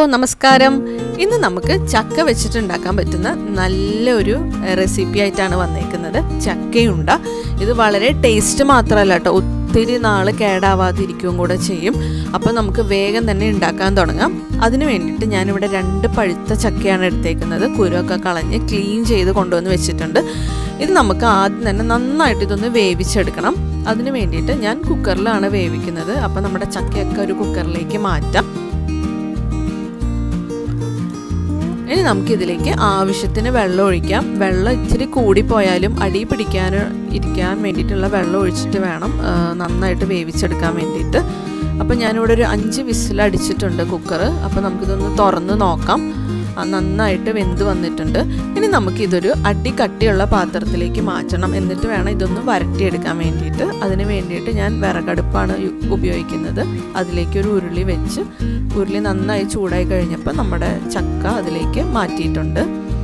നമസ്കാരം ഇന്ന് നമുക്ക് ചക്ക വെച്ചിട്ടുണ്ടാക്കാൻ പറ്റുന്ന നല്ലൊരു റെസിപ്പി ആയിട്ടാണ് വന്നേക്കുന്നത് ചക്കയുണ്ട ഇത് വളരെ ടേസ്റ്റ് മാത്രമല്ല കേട്ടോ ഒത്തിരി നാൾ കേടാവാതിരിക്കുകയും കൂടെ ചെയ്യും അപ്പോൾ നമുക്ക് വേഗം തന്നെ ഉണ്ടാക്കാൻ തുടങ്ങാം അതിന് വേണ്ടിയിട്ട് ഞാനിവിടെ രണ്ട് പഴുത്ത ചക്കയാണ് എടുത്തേക്കുന്നത് കുരുവൊക്കെ കളഞ്ഞ് ക്ലീൻ ചെയ്ത് കൊണ്ടുവന്ന് വെച്ചിട്ടുണ്ട് ഇത് നമുക്ക് ആദ്യം തന്നെ നന്നായിട്ട് ഇതൊന്ന് വേവിച്ചെടുക്കണം അതിന് വേണ്ടിയിട്ട് ഞാൻ കുക്കറിലാണ് വേവിക്കുന്നത് അപ്പോൾ നമ്മുടെ ചക്കയൊക്കെ ഒരു കുക്കറിലേക്ക് മാറ്റാം ഇനി നമുക്കിതിലേക്ക് ആവശ്യത്തിന് വെള്ളം ഒഴിക്കാം വെള്ളം ഇച്ചിരി കൂടിപ്പോയാലും അടി പിടിക്കാൻ ഇരിക്കാൻ വേണ്ടിയിട്ടുള്ള വെള്ളം ഒഴിച്ചിട്ട് വേണം നന്നായിട്ട് വേവിച്ചെടുക്കാൻ വേണ്ടിയിട്ട് അപ്പോൾ ഞാനിവിടെ ഒരു അഞ്ച് വിസിൽ അടിച്ചിട്ടുണ്ട് കുക്കർ അപ്പോൾ നമുക്കിതൊന്ന് തുറന്ന് നോക്കാം നന്നായിട്ട് വെന്ത് വന്നിട്ടുണ്ട് ഇനി നമുക്കിതൊരു അടി കട്ടിയുള്ള പാത്രത്തിലേക്ക് മാറ്റണം എന്നിട്ട് വേണം ഇതൊന്ന് വരട്ടിയെടുക്കാൻ വേണ്ടിയിട്ട് അതിന് വേണ്ടിയിട്ട് ഞാൻ വിറകടുപ്പാണ് ഉപയോഗിക്കുന്നത് അതിലേക്ക് ഒരു ഉരുളി വെച്ച് ഉരുളി നന്നായി ചൂടായി കഴിഞ്ഞപ്പോൾ നമ്മുടെ ചക്ക അതിലേക്ക് മാറ്റിയിട്ടുണ്ട്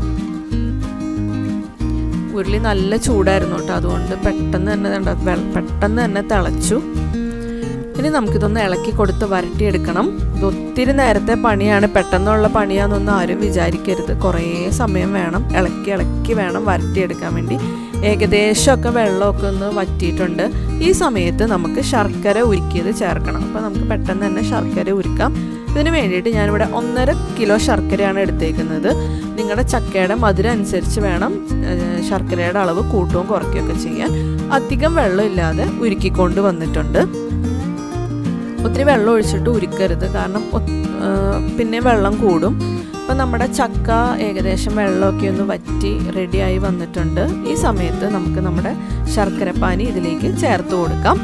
ഉരുളി നല്ല ചൂടായിരുന്നു കേട്ടോ അതുകൊണ്ട് പെട്ടെന്ന് തന്നെ പെട്ടെന്ന് തന്നെ തിളച്ചു ഇനി നമുക്കിതൊന്ന് ഇളക്കി കൊടുത്ത് വരട്ടിയെടുക്കണം ഇത് ഒത്തിരി നേരത്തെ പണിയാണ് പെട്ടെന്നുള്ള പണിയാണെന്നൊന്നും ആരും വിചാരിക്കരുത് കുറേ സമയം വേണം ഇളക്കി ഇളക്കി വേണം വരട്ടിയെടുക്കാൻ വേണ്ടി ഏകദേശമൊക്കെ വെള്ളമൊക്കെ ഒന്ന് വറ്റിയിട്ടുണ്ട് ഈ സമയത്ത് നമുക്ക് ശർക്കര ഉരുക്കിയത് ചേർക്കണം അപ്പോൾ നമുക്ക് പെട്ടെന്ന് തന്നെ ശർക്കര ഉരുക്കാം ഇതിന് വേണ്ടിയിട്ട് ഞാനിവിടെ ഒന്നര കിലോ ശർക്കരയാണ് എടുത്തേക്കുന്നത് നിങ്ങളുടെ ചക്കയുടെ മധുരം അനുസരിച്ച് വേണം ശർക്കരയുടെ അളവ് കൂട്ടുകയും കുറയ്ക്കുകയൊക്കെ ചെയ്യാൻ അധികം വെള്ളമില്ലാതെ ഉരുക്കിക്കൊണ്ട് വന്നിട്ടുണ്ട് ഒത്തിരി വെള്ളം ഒഴിച്ചിട്ട് ഉരുക്കരുത് കാരണം പിന്നെ വെള്ളം കൂടും അപ്പം നമ്മുടെ ചക്ക ഏകദേശം വെള്ളമൊക്കെ ഒന്ന് വറ്റി റെഡിയായി വന്നിട്ടുണ്ട് ഈ സമയത്ത് നമുക്ക് നമ്മുടെ ശർക്കരപ്പാനി ഇതിലേക്ക് ചേർത്ത് കൊടുക്കാം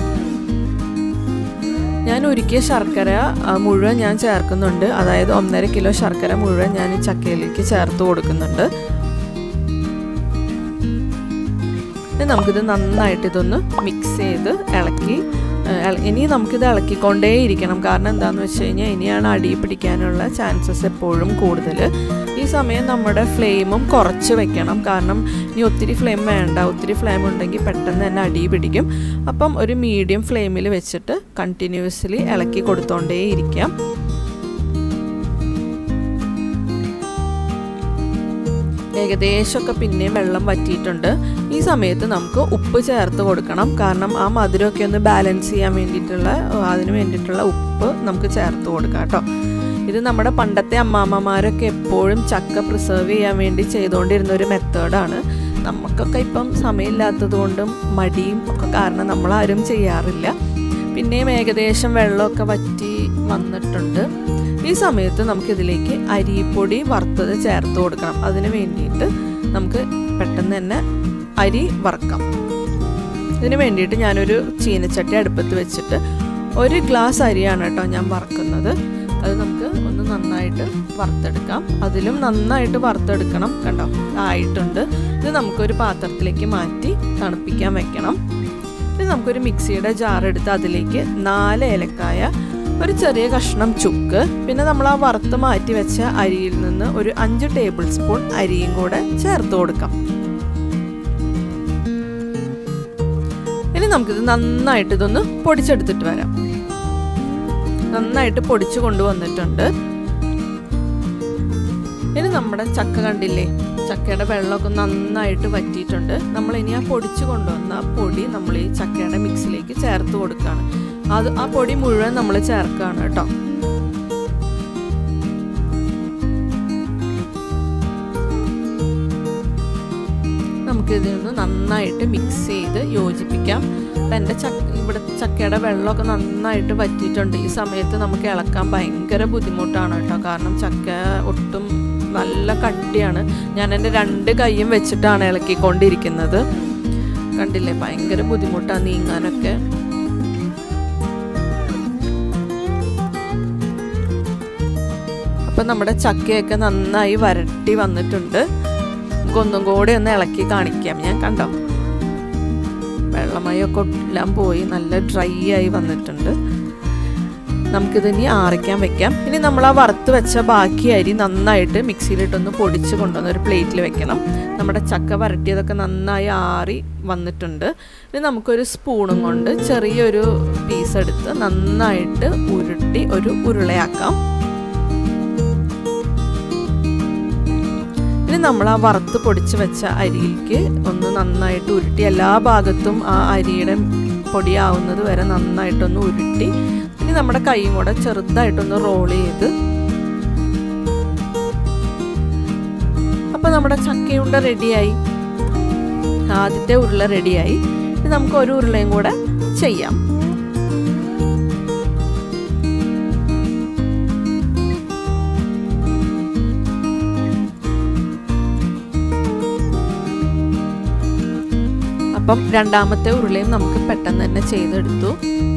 ഞാൻ ഉരുക്കിയ ശർക്കര മുഴുവൻ ഞാൻ ചേർക്കുന്നുണ്ട് അതായത് ഒന്നര കിലോ ശർക്കര മുഴുവൻ ഞാൻ ഈ ചക്കയിലേക്ക് ചേർത്ത് കൊടുക്കുന്നുണ്ട് നമുക്കിത് നന്നായിട്ട് ഇതൊന്ന് മിക്സ് ചെയ്ത് ഇളക്കി ഇനി നമുക്കിത് ഇളക്കിക്കൊണ്ടേ ഇരിക്കണം കാരണം എന്താണെന്ന് വെച്ച് കഴിഞ്ഞാൽ ഇനിയാണ് അടി പിടിക്കാനുള്ള ചാൻസസ് എപ്പോഴും കൂടുതൽ ഈ സമയം നമ്മുടെ ഫ്ലെയിമും കുറച്ച് വെക്കണം കാരണം ഇനി ഒത്തിരി ഫ്ലെയിം വേണ്ട ഒത്തിരി ഫ്ലെയിം ഉണ്ടെങ്കിൽ പെട്ടെന്ന് തന്നെ അടി പിടിക്കും അപ്പം ഒരു മീഡിയം ഫ്ലെയിമിൽ വെച്ചിട്ട് കണ്ടിന്യൂസ്ലി ഇളക്കി കൊടുത്തോണ്ടേ ഇരിക്കാം ഏകദേശമൊക്കെ പിന്നെയും വെള്ളം വറ്റിയിട്ടുണ്ട് ഈ സമയത്ത് നമുക്ക് ഉപ്പ് ചേർത്ത് കൊടുക്കണം കാരണം ആ മധുരമൊക്കെ ഒന്ന് ബാലൻസ് ചെയ്യാൻ വേണ്ടിയിട്ടുള്ള അതിന് വേണ്ടിയിട്ടുള്ള ഉപ്പ് നമുക്ക് ചേർത്ത് കൊടുക്കാം കേട്ടോ ഇത് നമ്മുടെ പണ്ടത്തെ അമ്മാമ്മമാരൊക്കെ എപ്പോഴും ചക്ക പ്രിസർവ് ചെയ്യാൻ വേണ്ടി ചെയ്തുകൊണ്ടിരുന്ന ഒരു മെത്തേഡാണ് നമുക്കൊക്കെ ഇപ്പം സമയമില്ലാത്തത് കൊണ്ടും മടിയും ഒക്കെ കാരണം നമ്മളാരും ചെയ്യാറില്ല പിന്നെയും ഏകദേശം വെള്ളമൊക്കെ വറ്റി വന്നിട്ടുണ്ട് ഈ സമയത്ത് നമുക്കിതിലേക്ക് അരിപ്പൊടി വറുത്തത് ചേർത്ത് കൊടുക്കണം അതിന് വേണ്ടിയിട്ട് നമുക്ക് പെട്ടെന്ന് തന്നെ അരി വറുക്കാം ഇതിന് വേണ്ടിയിട്ട് ഞാനൊരു ചീനച്ചട്ടി അടുപ്പത്ത് വെച്ചിട്ട് ഒരു ഗ്ലാസ് അരിയാണ് കേട്ടോ ഞാൻ വറുക്കുന്നത് അത് നമുക്ക് ഒന്ന് നന്നായിട്ട് വറുത്തെടുക്കാം അതിലും നന്നായിട്ട് വറുത്തെടുക്കണം കണ്ടോ ആയിട്ടുണ്ട് ഇത് നമുക്കൊരു പാത്രത്തിലേക്ക് മാറ്റി തണുപ്പിക്കാൻ വെക്കണം ഇത് നമുക്കൊരു മിക്സിയുടെ ജാർ എടുത്ത് അതിലേക്ക് നാല് ഏലക്കായ ഒരു ചെറിയ കഷ്ണം ചുക്ക് പിന്നെ നമ്മൾ ആ വറുത്ത് മാറ്റി വെച്ച അരിയിൽ നിന്ന് ഒരു അഞ്ച് ടേബിൾ സ്പൂൺ അരിയും കൂടെ ചേർത്ത് കൊടുക്കാം ഇനി നമുക്കിത് നന്നായിട്ട് ഇതൊന്ന് പൊടിച്ചെടുത്തിട്ട് വരാം നന്നായിട്ട് പൊടിച്ചു കൊണ്ടുവന്നിട്ടുണ്ട് ഇനി നമ്മുടെ ചക്ക കണ്ടില്ലേ ചക്കയുടെ വെള്ളമൊക്കെ നന്നായിട്ട് വറ്റിയിട്ടുണ്ട് നമ്മൾ ഇനി ആ പൊടിച്ചു കൊണ്ടുവന്ന ആ പൊടി നമ്മൾ ഈ ചക്കയുടെ മിക്സിലേക്ക് ചേർത്ത് കൊടുക്കുകയാണ് അത് ആ പൊടി മുഴുവൻ നമ്മൾ ചേർക്കുകയാണ് കേട്ടോ നമുക്കിതൊന്ന് നന്നായിട്ട് മിക്സ് ചെയ്ത് യോജിപ്പിക്കാം എൻ്റെ ചക്ക ഇവിടെ ചക്കയുടെ വെള്ളമൊക്കെ നന്നായിട്ട് വറ്റിയിട്ടുണ്ട് ഈ സമയത്ത് നമുക്ക് ഇളക്കാൻ ഭയങ്കര ബുദ്ധിമുട്ടാണ് കേട്ടോ കാരണം ചക്ക ഒട്ടും നല്ല കട്ടിയാണ് ഞാൻ എൻ്റെ രണ്ട് കൈയും വെച്ചിട്ടാണ് ഇളക്കിക്കൊണ്ടിരിക്കുന്നത് കണ്ടില്ലേ ഭയങ്കര ബുദ്ധിമുട്ടാണ് നീങ്ങാനൊക്കെ അപ്പം നമ്മുടെ ചക്കയൊക്കെ നന്നായി വരട്ടി വന്നിട്ടുണ്ട് നമുക്കൊന്നും കൂടെ ഒന്ന് ഇളക്കി കാണിക്കാം ഞാൻ കണ്ടോ വെള്ളമയൊക്കെ എല്ലാം പോയി നല്ല ഡ്രൈ ആയി വന്നിട്ടുണ്ട് നമുക്കിതിനി ആറിക്കാൻ വെക്കാം ഇനി നമ്മൾ ആ വറുത്ത് വെച്ച ബാക്കി അരി നന്നായിട്ട് മിക്സിയിലിട്ടൊന്ന് പൊടിച്ച് കൊണ്ടുവന്ന് ഒരു പ്ലേറ്റിൽ വെക്കണം നമ്മുടെ ചക്ക വരട്ടിയതൊക്കെ നന്നായി ആറി വന്നിട്ടുണ്ട് ഇനി നമുക്കൊരു സ്പൂണും കൊണ്ട് ചെറിയൊരു പീസ് എടുത്ത് നന്നായിട്ട് ഉരുട്ടി ഒരു ഉരുളയാക്കാം ഇനി നമ്മൾ ആ വറുത്ത് പൊടിച്ച് വെച്ച അരിയിലേക്ക് ഒന്ന് നന്നായിട്ട് ഉരുട്ടി എല്ലാ ഭാഗത്തും ആ അരിയുടെ പൊടിയാവുന്നത് വരെ നന്നായിട്ടൊന്ന് ഉരുട്ടി ഇനി നമ്മുടെ കൈയും കൂടെ ചെറുതായിട്ടൊന്ന് റോൾ ചെയ്ത് അപ്പോൾ നമ്മുടെ ചക്കയുണ്ട റെഡിയായി ആദ്യത്തെ ഉരുള റെഡിയായി ഇനി നമുക്ക് ഒരു ഉരുളയും കൂടെ ചെയ്യാം അപ്പം രണ്ടാമത്തെ ഉരുളയും നമുക്ക് പെട്ടെന്ന് തന്നെ ചെയ്തെടുത്തു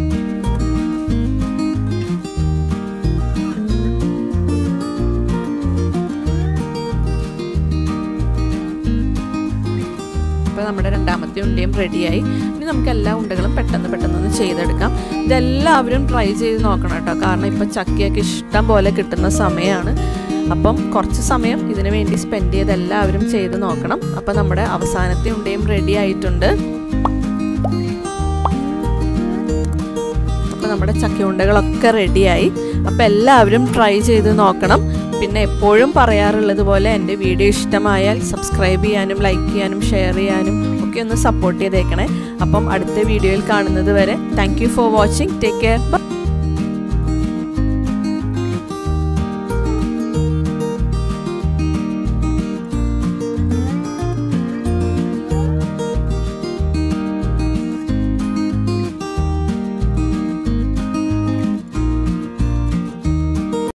അപ്പോൾ നമ്മുടെ രണ്ടാമത്തെ ഉണ്ടയും റെഡിയായി ഇനി നമുക്ക് എല്ലാ ഉണ്ടകളും പെട്ടെന്ന് പെട്ടെന്ന് ഒന്ന് ചെയ്തെടുക്കാം ഇതെല്ലാവരും ട്രൈ ചെയ്ത് നോക്കണം കേട്ടോ കാരണം ഇപ്പം ചക്കയൊക്കെ ഇഷ്ടം പോലെ കിട്ടുന്ന സമയമാണ് അപ്പം കുറച്ച് സമയം ഇതിനു വേണ്ടി സ്പെൻഡ് ചെയ്ത് എല്ലാവരും ചെയ്ത് നോക്കണം അപ്പം നമ്മുടെ അവസാനത്തെ ഉണ്ടയും റെഡി ആയിട്ടുണ്ട് അപ്പോൾ നമ്മുടെ ചക്കയുണ്ടകളൊക്കെ റെഡിയായി അപ്പോൾ എല്ലാവരും ട്രൈ ചെയ്ത് നോക്കണം പിന്നെ എപ്പോഴും പറയാറുള്ളത് പോലെ എൻ്റെ വീഡിയോ ഇഷ്ടമായാൽ സബ്സ്ക്രൈബ് ചെയ്യാനും ലൈക്ക് ചെയ്യാനും ഷെയർ ചെയ്യാനും ഒക്കെ ഒന്ന് സപ്പോർട്ട് ചെയ്തേക്കണേ അപ്പം അടുത്ത വീഡിയോയിൽ കാണുന്നത് വരെ thank you for watching take care